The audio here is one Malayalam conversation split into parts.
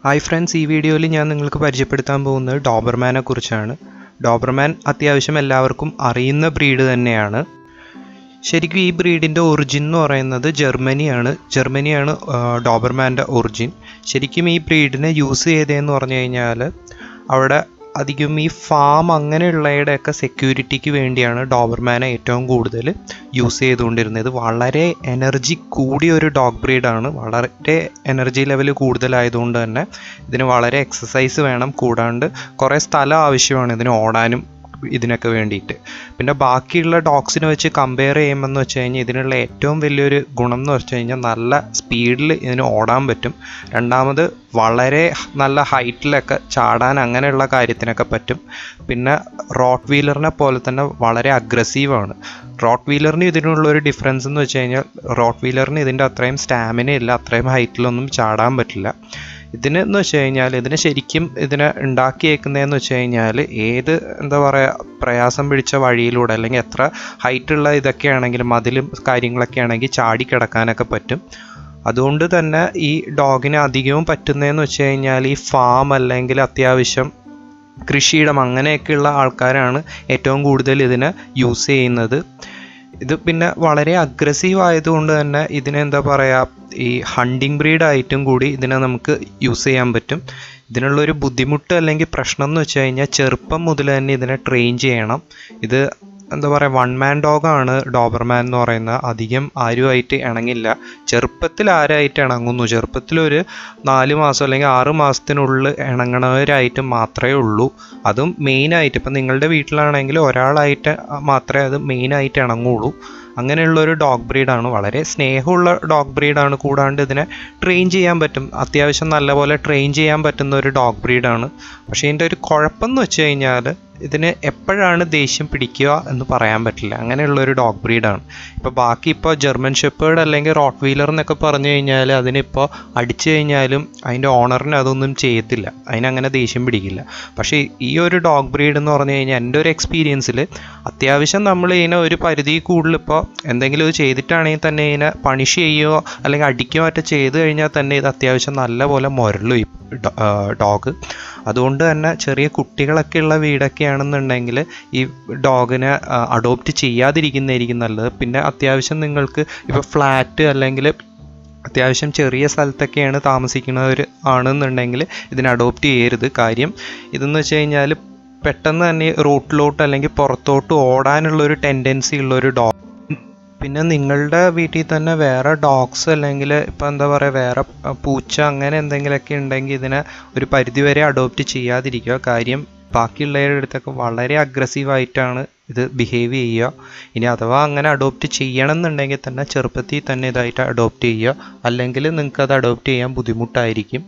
ഹായ് ഫ്രണ്ട്സ് ഈ വീഡിയോയിൽ ഞാൻ നിങ്ങൾക്ക് പരിചയപ്പെടുത്താൻ പോകുന്നത് ഡോബർമാനെ കുറിച്ചാണ് ഡോബർമാൻ അത്യാവശ്യം എല്ലാവർക്കും അറിയുന്ന ബ്രീഡ് തന്നെയാണ് ശരിക്കും ഈ ബ്രീഡിൻ്റെ ഒറിജിൻ എന്ന് പറയുന്നത് ജർമ്മനിയാണ് ജർമ്മനിയാണ് ഡോബർമാൻ്റെ ഒറിജിൻ ശരിക്കും ഈ ബ്രീഡിനെ യൂസ് ചെയ്തതെന്ന് പറഞ്ഞു കഴിഞ്ഞാൽ അവിടെ അധികം ഈ ഫാം അങ്ങനെയുള്ളവയുടെയൊക്കെ സെക്യൂരിറ്റിക്ക് വേണ്ടിയാണ് ഡോബർമാനെ ഏറ്റവും കൂടുതൽ യൂസ് ചെയ്തുകൊണ്ടിരുന്നത് ഇത് വളരെ എനർജി കൂടിയ ഒരു ഡോഗ് ബ്രീഡാണ് വളരെ എനർജി ലെവൽ കൂടുതലായതുകൊണ്ട് തന്നെ ഇതിന് വളരെ എക്സസൈസ് വേണം കൂടാണ്ട് കുറേ സ്ഥലം ആവശ്യമാണ് ഇതിന് ഓടാനും ഇതിനൊക്കെ വേണ്ടിയിട്ട് പിന്നെ ബാക്കിയുള്ള ഡോഗ്സിനെ വെച്ച് കമ്പയർ ചെയ്യുമ്പോൾ എന്ന് വെച്ച് കഴിഞ്ഞാൽ ഇതിനുള്ള ഏറ്റവും വലിയൊരു ഗുണം എന്ന് വെച്ച് കഴിഞ്ഞാൽ നല്ല സ്പീഡിൽ ഇതിന് ഓടാൻ പറ്റും രണ്ടാമത് വളരെ നല്ല ഹൈറ്റിലൊക്കെ ചാടാൻ അങ്ങനെയുള്ള കാര്യത്തിനൊക്കെ പറ്റും പിന്നെ റോട്ട് വീലറിനെ പോലെ തന്നെ വളരെ അഗ്രസീവാണ് റോട്ട് വീലറിന് ഇതിനുള്ള ഒരു ഡിഫറൻസ് എന്ന് വെച്ച് കഴിഞ്ഞാൽ റോട്ട് വീലറിന് ഇതിൻ്റെ അത്രയും സ്റ്റാമിന ഇല്ല അത്രയും ഹൈറ്റിലൊന്നും ചാടാൻ പറ്റില്ല ഇതിന് എന്ന് വെച്ച് കഴിഞ്ഞാൽ ഇതിന് ശരിക്കും ഇതിനെ ഉണ്ടാക്കിയേക്കുന്നതെന്ന് വെച്ച് കഴിഞ്ഞാൽ ഏത് എന്താ പറയുക പ്രയാസം പിടിച്ച വഴിയിലൂടെ അല്ലെങ്കിൽ എത്ര ഹൈറ്റുള്ള ഇതൊക്കെ ആണെങ്കിലും മതിലും കാര്യങ്ങളൊക്കെ ആണെങ്കിൽ ചാടി കിടക്കാനൊക്കെ പറ്റും അതുകൊണ്ട് തന്നെ ഈ ഡോഗിന് അധികവും പറ്റുന്നതെന്ന് വെച്ച് കഴിഞ്ഞാൽ ഈ ഫാം അല്ലെങ്കിൽ അത്യാവശ്യം കൃഷിയിടം അങ്ങനെയൊക്കെയുള്ള ആൾക്കാരാണ് ഏറ്റവും കൂടുതൽ ഇതിനെ യൂസ് ചെയ്യുന്നത് ഇത് പിന്നെ വളരെ അഗ്രസീവ് ആയതുകൊണ്ട് തന്നെ ഇതിനെ എന്താ പറയുക ഈ ഹണ്ടിങ് ബ്രീഡായിട്ടും കൂടി ഇതിനെ നമുക്ക് യൂസ് ചെയ്യാൻ പറ്റും ഇതിനുള്ളൊരു ബുദ്ധിമുട്ട് അല്ലെങ്കിൽ പ്രശ്നം എന്ന് വെച്ച് കഴിഞ്ഞാൽ ചെറുപ്പം മുതൽ തന്നെ ഇതിനെ ട്രെയിൻ ചെയ്യണം ഇത് എന്താ പറയുക വൺ മാൻ ഡോഗാണ് ഡോബർമാൻ എന്ന് പറയുന്നത് അധികം ആരുമായിട്ട് ഇണങ്ങില്ല ചെറുപ്പത്തിൽ ആരായിട്ട് ഇണങ്ങുന്നു ചെറുപ്പത്തിൽ ഒരു നാല് മാസം അല്ലെങ്കിൽ ആറ് മാസത്തിനുള്ളിൽ ഇണങ്ങണവരായിട്ട് മാത്രമേ ഉള്ളൂ അതും മെയിനായിട്ട് ഇപ്പം നിങ്ങളുടെ വീട്ടിലാണെങ്കിൽ ഒരാളായിട്ട് മാത്രമേ അത് മെയിനായിട്ട് ഇണങ്ങുള്ളൂ അങ്ങനെയുള്ള ഒരു ഡോഗ് ബ്രീഡാണ് വളരെ സ്നേഹമുള്ള ഡോഗ് ബ്രീഡാണ് കൂടാണ്ട് ഇതിനെ ട്രെയിൻ ചെയ്യാൻ പറ്റും അത്യാവശ്യം നല്ലപോലെ ട്രെയിൻ ചെയ്യാൻ പറ്റുന്ന ഒരു ഡോഗ് ബ്രീഡാണ് പക്ഷേ ഇതിൻ്റെ ഒരു കുഴപ്പം എന്ന് വെച്ച് കഴിഞ്ഞാൽ ഇതിന് എപ്പോഴാണ് ദേഷ്യം പിടിക്കുക എന്ന് പറയാൻ പറ്റില്ല അങ്ങനെയുള്ള ഒരു ഡോഗ് ബ്രീഡാണ് ഇപ്പോൾ ബാക്കി ഇപ്പോൾ ജർമ്മൻ ഷെപ്പേർഡ് അല്ലെങ്കിൽ റോട്ട് വീലർ എന്നൊക്കെ പറഞ്ഞു കഴിഞ്ഞാൽ അതിനിപ്പോൾ അടിച്ചു കഴിഞ്ഞാലും അതിൻ്റെ ഓണറിന് അതൊന്നും ചെയ്യത്തില്ല അതിനങ്ങനെ ദേഷ്യം പിടിക്കില്ല പക്ഷേ ഈ ഒരു ഡോഗ് ബ്രീഡ് എന്ന് പറഞ്ഞു കഴിഞ്ഞാൽ എൻ്റെ ഒരു എക്സ്പീരിയൻസിൽ അത്യാവശ്യം നമ്മൾ ഇതിനെ ഒരു പരിധി കൂടുതൽ ഇപ്പോൾ എന്തെങ്കിലും ഇത് ചെയ്തിട്ടാണെങ്കിൽ തന്നെ ഇതിനെ പണിഷ് ചെയ്യുകയോ അല്ലെങ്കിൽ അടിക്കുകയോ മറ്റോ ചെയ്ത് കഴിഞ്ഞാൽ തന്നെ ഇത് അത്യാവശ്യം നല്ലപോലെ മുരളും ഈ ഡോഗ് അതുകൊണ്ട് തന്നെ ചെറിയ കുട്ടികളൊക്കെ ഉള്ള വീടൊക്കെ ആണെന്നുണ്ടെങ്കിൽ ഈ ഡോഗിനെ അഡോപ്റ്റ് ചെയ്യാതിരിക്കുന്നതായിരിക്കും നല്ലത് പിന്നെ അത്യാവശ്യം നിങ്ങൾക്ക് ഇപ്പോൾ ഫ്ലാറ്റ് അല്ലെങ്കിൽ അത്യാവശ്യം ചെറിയ സ്ഥലത്തൊക്കെയാണ് താമസിക്കുന്നവർ ആണെന്നുണ്ടെങ്കിൽ ഇതിനെ അഡോപ്റ്റ് ചെയ്യരുത് കാര്യം ഇതെന്ന് വെച്ച് കഴിഞ്ഞാൽ പെട്ടെന്ന് തന്നെ റൂട്ടിലോട്ട് അല്ലെങ്കിൽ പുറത്തോട്ട് ഓടാനുള്ള ഒരു ടെൻഡൻസി ഉള്ള ഒരു ഡോഗ് പിന്നെ നിങ്ങളുടെ വീട്ടിൽ തന്നെ വേറെ ഡോഗ്സ് അല്ലെങ്കിൽ ഇപ്പം എന്താ പറയുക വേറെ പൂച്ച അങ്ങനെ എന്തെങ്കിലുമൊക്കെ ഉണ്ടെങ്കിൽ ഇതിനെ ഒരു പരിധിവരെ അഡോപ്റ്റ് ചെയ്യാതിരിക്കുക കാര്യം ബാക്കിയുള്ളവരുടെ അടുത്തൊക്കെ വളരെ അഗ്രസീവായിട്ടാണ് ഇത് ബിഹേവ് ചെയ്യുക ഇനി അഥവാ അങ്ങനെ അഡോപ്റ്റ് ചെയ്യണം എന്നുണ്ടെങ്കിൽ തന്നെ ചെറുപ്പത്തിൽ തന്നെ ഇതായിട്ട് അഡോപ്റ്റ് ചെയ്യുക അല്ലെങ്കിൽ നിങ്ങൾക്ക് അത് അഡോപ്റ്റ് ചെയ്യാൻ ബുദ്ധിമുട്ടായിരിക്കും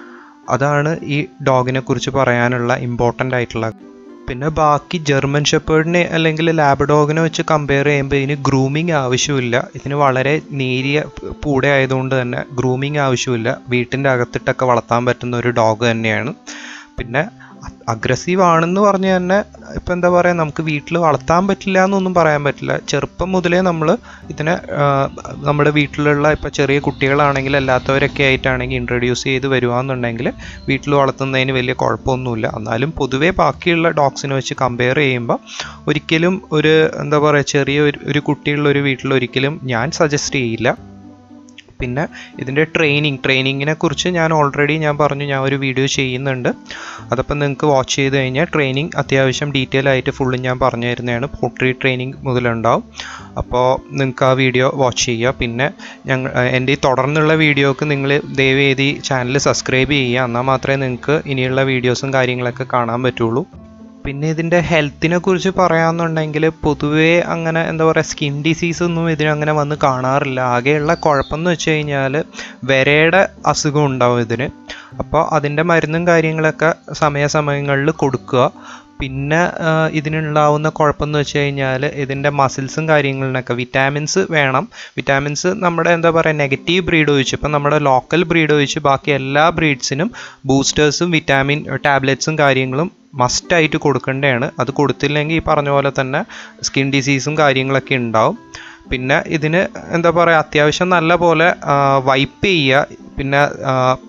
അതാണ് ഈ ഡോഗിനെ കുറിച്ച് പറയാനുള്ള ഇമ്പോർട്ടൻ്റ് ആയിട്ടുള്ള പിന്നെ ബാക്കി ജർമ്മൻ ഷെപ്പേർഡിനെ അല്ലെങ്കിൽ ലാബഡോഗിനെ വെച്ച് കമ്പയർ ചെയ്യുമ്പോൾ ഇതിന് ഗ്രൂമിങ് ആവശ്യമില്ല ഇതിന് വളരെ നേരിയ പൂടെ ആയതുകൊണ്ട് തന്നെ ഗ്രൂമിങ് ആവശ്യമില്ല വീട്ടിൻ്റെ അകത്തിട്ടൊക്കെ വളർത്താൻ പറ്റുന്ന ഒരു ഡോഗ് തന്നെയാണ് പിന്നെ അഗ്രസീവ് ആണെന്ന് പറഞ്ഞ് തന്നെ ഇപ്പം എന്താ പറയുക നമുക്ക് വീട്ടിൽ വളർത്താൻ പറ്റില്ല എന്നൊന്നും പറയാൻ പറ്റില്ല ചെറുപ്പം മുതലേ നമ്മൾ ഇതിനെ നമ്മുടെ വീട്ടിലുള്ള ഇപ്പോൾ ചെറിയ കുട്ടികളാണെങ്കിൽ അല്ലാത്തവരൊക്കെ ആയിട്ടാണെങ്കിൽ ഇൻട്രൊഡ്യൂസ് ചെയ്ത് വരുവാന്നുണ്ടെങ്കിൽ വീട്ടിൽ വളർത്തുന്നതിന് വലിയ കുഴപ്പമൊന്നുമില്ല എന്നാലും പൊതുവേ ബാക്കിയുള്ള ഡോഗ്സിനെ വെച്ച് കമ്പയർ ചെയ്യുമ്പോൾ ഒരിക്കലും ഒരു എന്താ പറയുക ചെറിയ ഒരു ഒരു കുട്ടിയുള്ള ഒരു വീട്ടിൽ ഒരിക്കലും ഞാൻ സജസ്റ്റ് ചെയ്യില്ല പിന്നെ ഇതിൻ്റെ ട്രെയിനിങ് ട്രെയിനിങ്ങിനെ കുറിച്ച് ഞാൻ ഓൾറെഡി ഞാൻ പറഞ്ഞു ഞാൻ ഒരു വീഡിയോ ചെയ്യുന്നുണ്ട് അതപ്പം നിങ്ങൾക്ക് വാച്ച് ചെയ്ത് കഴിഞ്ഞാൽ ട്രെയിനിങ് അത്യാവശ്യം ഡീറ്റെയിൽ ആയിട്ട് ഫുള്ള് ഞാൻ പറഞ്ഞു തരുന്നതാണ് പോട്രി ട്രെയിനിങ് മുതലുണ്ടാവും അപ്പോൾ നിങ്ങൾക്ക് ആ വീഡിയോ വാച്ച് ചെയ്യുക പിന്നെ ഞങ്ങൾ എൻ്റെ ഈ തുടർന്നുള്ള വീഡിയോക്ക് നിങ്ങൾ ദയവ് ചെയ്ത് ഈ ചാനൽ സബ്സ്ക്രൈബ് ചെയ്യുക എന്നാൽ മാത്രമേ നിങ്ങൾക്ക് ഇനിയുള്ള വീഡിയോസും കാര്യങ്ങളൊക്കെ കാണാൻ പറ്റുള്ളൂ പിന്നെ ഇതിൻ്റെ ഹെൽത്തിനെ കുറിച്ച് പറയാമെന്നുണ്ടെങ്കിൽ പൊതുവേ അങ്ങനെ എന്താ പറയുക സ്കിൻ ഡിസീസ് ഒന്നും ഇതിനങ്ങനെ വന്ന് കാണാറില്ല ആകെയുള്ള കുഴപ്പമെന്ന് വെച്ച് കഴിഞ്ഞാൽ വിരയുടെ അസുഖം ഉണ്ടാവും ഇതിന് അപ്പോൾ അതിൻ്റെ മരുന്നും കാര്യങ്ങളൊക്കെ സമയാസമയങ്ങളിൽ കൊടുക്കുക പിന്നെ ഇതിനുണ്ടാവുന്ന കുഴപ്പമെന്ന് വെച്ച് കഴിഞ്ഞാൽ ഇതിൻ്റെ മസിൽസും കാര്യങ്ങളിനൊക്കെ വിറ്റാമിൻസ് വേണം വിറ്റാമിൻസ് നമ്മുടെ എന്താ പറയുക നെഗറ്റീവ് ബ്രീഡ് ഒഴിച്ച് ഇപ്പം നമ്മുടെ ലോക്കൽ ബ്രീഡ് ഒഴിച്ച് ബാക്കി എല്ലാ ബ്രീഡ്സിനും ബൂസ്റ്റേഴ്സും വിറ്റാമിൻ ടാബ്ലറ്റ്സും കാര്യങ്ങളും മസ്റ്റായിട്ട് കൊടുക്കേണ്ടതാണ് അത് കൊടുത്തില്ലെങ്കിൽ ഈ പറഞ്ഞ പോലെ തന്നെ സ്കിൻ ഡിസീസും കാര്യങ്ങളൊക്കെ ഉണ്ടാവും പിന്നെ ഇതിന് എന്താ പറയുക അത്യാവശ്യം നല്ല പോലെ വൈപ്പ് ചെയ്യുക പിന്നെ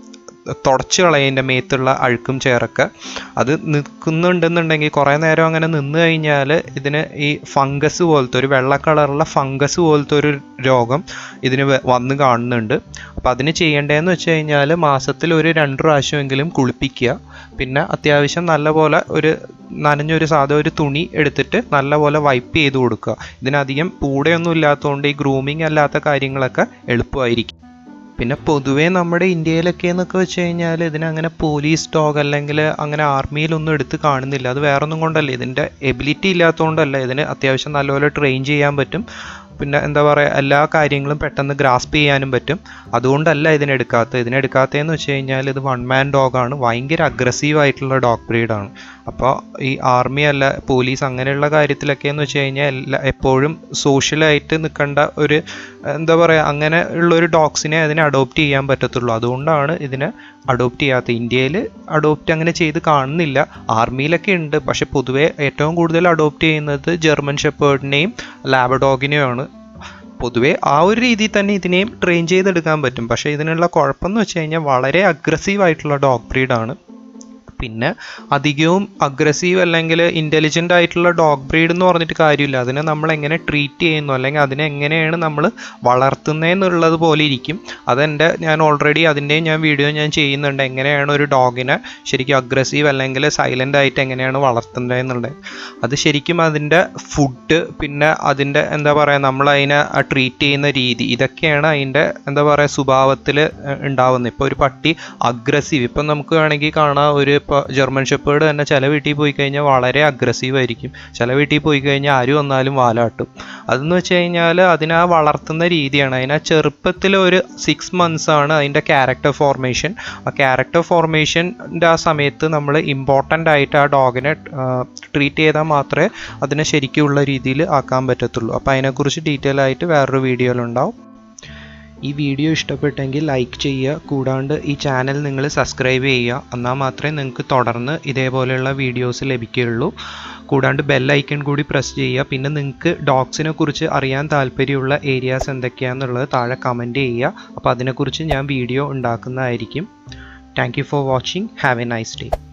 തുടച്ച് കളയതിൻ്റെ മേത്തുള്ള അഴുക്കും ചേറൊക്കെ അത് നിൽക്കുന്നുണ്ടെന്നുണ്ടെങ്കിൽ കുറേ നേരം അങ്ങനെ നിന്ന് കഴിഞ്ഞാൽ ഇതിന് ഈ ഫംഗസ് പോലത്തെ ഒരു വെള്ള കളറുള്ള ഫംഗസ് പോലത്തെ ഒരു രോഗം ഇതിന് വ- വന്ന് കാണുന്നുണ്ട് അപ്പോൾ അതിന് ചെയ്യേണ്ടതെന്ന് വെച്ച് കഴിഞ്ഞാൽ മാസത്തിൽ ഒരു രണ്ട് പ്രാവശ്യമെങ്കിലും കുളിപ്പിക്കുക പിന്നെ അത്യാവശ്യം നല്ലപോലെ ഒരു നനഞ്ഞൊരു സാധാ ഒരു തുണി എടുത്തിട്ട് നല്ലപോലെ വൈപ്പ് ചെയ്ത് കൊടുക്കുക ഇതിനധികം പൂടെയൊന്നും ഇല്ലാത്തതുകൊണ്ട് ഈ ഗ്രൂമിങ് അല്ലാത്ത കാര്യങ്ങളൊക്കെ എളുപ്പമായിരിക്കും പിന്നെ പൊതുവേ നമ്മുടെ ഇന്ത്യയിലൊക്കെ എന്നൊക്കെ വെച്ച് കഴിഞ്ഞാൽ ഇതിനങ്ങനെ പോലീസ് ഡോഗ് അല്ലെങ്കിൽ അങ്ങനെ ആർമിയിലൊന്നും എടുത്ത് കാണുന്നില്ല അത് വേറൊന്നും കൊണ്ടല്ല ഇതിൻ്റെ എബിലിറ്റി ഇല്ലാത്തതുകൊണ്ടല്ല ഇതിന് അത്യാവശ്യം നല്ലപോലെ ട്രെയിൻ ചെയ്യാൻ പറ്റും പിന്നെ എന്താ പറയുക എല്ലാ കാര്യങ്ങളും പെട്ടെന്ന് ഗ്രാസ്പ് ചെയ്യാനും പറ്റും അതുകൊണ്ടല്ല ഇതിനെടുക്കാത്തത് ഇതിനെടുക്കാത്തതെന്ന് വെച്ച് കഴിഞ്ഞാൽ ഇത് വൺ മാൻ ഡോഗാണ് ഭയങ്കര അഗ്രസീവ് ആയിട്ടുള്ള ഡോഗ് ബ്രീഡാണ് അപ്പോൾ ഈ ആർമി അല്ല പോലീസ് അങ്ങനെയുള്ള കാര്യത്തിലൊക്കെ എന്ന് വെച്ച് കഴിഞ്ഞാൽ എല്ലാ എപ്പോഴും സോഷ്യലായിട്ട് നിൽക്കേണ്ട ഒരു എന്താ പറയുക അങ്ങനെ ഉള്ളൊരു ഡോഗ്സിനെ അതിനെ അഡോപ്റ്റ് ചെയ്യാൻ പറ്റത്തുള്ളൂ അതുകൊണ്ടാണ് ഇതിനെ അഡോപ്റ്റ് ചെയ്യാത്തത് ഇന്ത്യയിൽ അഡോപ്റ്റ് അങ്ങനെ ചെയ്ത് കാണുന്നില്ല ആർമിയിലൊക്കെ ഉണ്ട് പക്ഷെ പൊതുവേ ഏറ്റവും കൂടുതൽ അഡോപ്റ്റ് ചെയ്യുന്നത് ജർമ്മൻ ഷെപ്പേർഡിനെയും ലാബഡോഗിനെയുമാണ് പൊതുവേ ആ ഒരു രീതിയിൽ തന്നെ ഇതിനെയും ട്രെയിൻ ചെയ്തെടുക്കാൻ പറ്റും പക്ഷേ ഇതിനുള്ള കുഴപ്പമെന്ന് വെച്ച് കഴിഞ്ഞാൽ വളരെ അഗ്രസീവ് ആയിട്ടുള്ള ഡോഗ് ബ്രീഡാണ് പിന്നെ അധികവും അഗ്രസീവ് അല്ലെങ്കിൽ ഇൻ്റലിജൻ്റ് ആയിട്ടുള്ള ഡോഗ് ബ്രീഡ് എന്ന് പറഞ്ഞിട്ട് കാര്യമില്ല അതിനെ നമ്മൾ എങ്ങനെ ട്രീറ്റ് ചെയ്യുന്നു അല്ലെങ്കിൽ അതിനെ എങ്ങനെയാണ് നമ്മൾ വളർത്തുന്നതെന്നുള്ളത് പോലെ ഇരിക്കും അതെൻ്റെ ഞാൻ ഓൾറെഡി അതിൻ്റെയും ഞാൻ വീഡിയോ ഞാൻ ചെയ്യുന്നുണ്ട് എങ്ങനെയാണ് ഒരു ഡോഗിനെ ശരിക്കും അഗ്രസീവ് അല്ലെങ്കിൽ സൈലൻ്റ് ആയിട്ട് എങ്ങനെയാണ് വളർത്തുന്നതെന്നുള്ളത് അത് ശരിക്കും അതിൻ്റെ ഫുഡ് പിന്നെ അതിൻ്റെ എന്താ പറയുക നമ്മൾ അതിനെ ട്രീറ്റ് ചെയ്യുന്ന രീതി ഇതൊക്കെയാണ് അതിൻ്റെ എന്താ പറയുക സ്വഭാവത്തിൽ ഉണ്ടാവുന്നത് ഇപ്പോൾ ഒരു പട്ടി അഗ്രസീവ് ഇപ്പം നമുക്ക് വേണമെങ്കിൽ കാണാം ഒരു ഇപ്പോൾ ജർമ്മൻ ഷെപ്പേർഡ് തന്നെ ചില വീട്ടിൽ പോയി കഴിഞ്ഞാൽ വളരെ അഗ്രസീവ് ആയിരിക്കും ചില വീട്ടിൽ പോയി കഴിഞ്ഞാൽ ആര് വന്നാലും വാലാട്ടും അതെന്ന് വെച്ച് കഴിഞ്ഞാൽ അതിനെ ആ വളർത്തുന്ന രീതിയാണ് അതിനെ ചെറുപ്പത്തിൽ ഒരു സിക്സ് മന്ത്സ് ആണ് അതിൻ്റെ ക്യാരക്ടർ ഫോർമേഷൻ ആ ക്യാരക്ടർ ഫോർമേഷൻ്റെ ആ സമയത്ത് നമ്മൾ ഇമ്പോർട്ടൻ്റ് ആയിട്ട് ആ ഡോഗിനെ ട്രീറ്റ് ചെയ്താൽ മാത്രമേ അതിനെ ശരിക്കുള്ള രീതിയിൽ ആക്കാൻ പറ്റത്തുള്ളൂ അപ്പോൾ അതിനെക്കുറിച്ച് ഡീറ്റെയിൽ ആയിട്ട് വേറൊരു വീഡിയോയിലുണ്ടാവും ഈ വീഡിയോ ഇഷ്ടപ്പെട്ടെങ്കിൽ ലൈക്ക് ചെയ്യുക കൂടാണ്ട് ഈ ചാനൽ നിങ്ങൾ സബ്സ്ക്രൈബ് ചെയ്യുക എന്നാൽ മാത്രമേ നിങ്ങൾക്ക് തുടർന്ന് ഇതേപോലെയുള്ള വീഡിയോസ് ലഭിക്കുകയുള്ളൂ കൂടാണ്ട് ബെൽ ഐക്കൺ കൂടി പ്രസ് ചെയ്യുക പിന്നെ നിങ്ങൾക്ക് ഡോഗ്സിനെ കുറിച്ച് അറിയാൻ താല്പര്യമുള്ള ഏരിയാസ് എന്തൊക്കെയാണെന്നുള്ളത് താഴെ കമൻറ്റ് ചെയ്യുക അപ്പോൾ അതിനെക്കുറിച്ച് ഞാൻ വീഡിയോ ഉണ്ടാക്കുന്നതായിരിക്കും thank you for watching have a nice day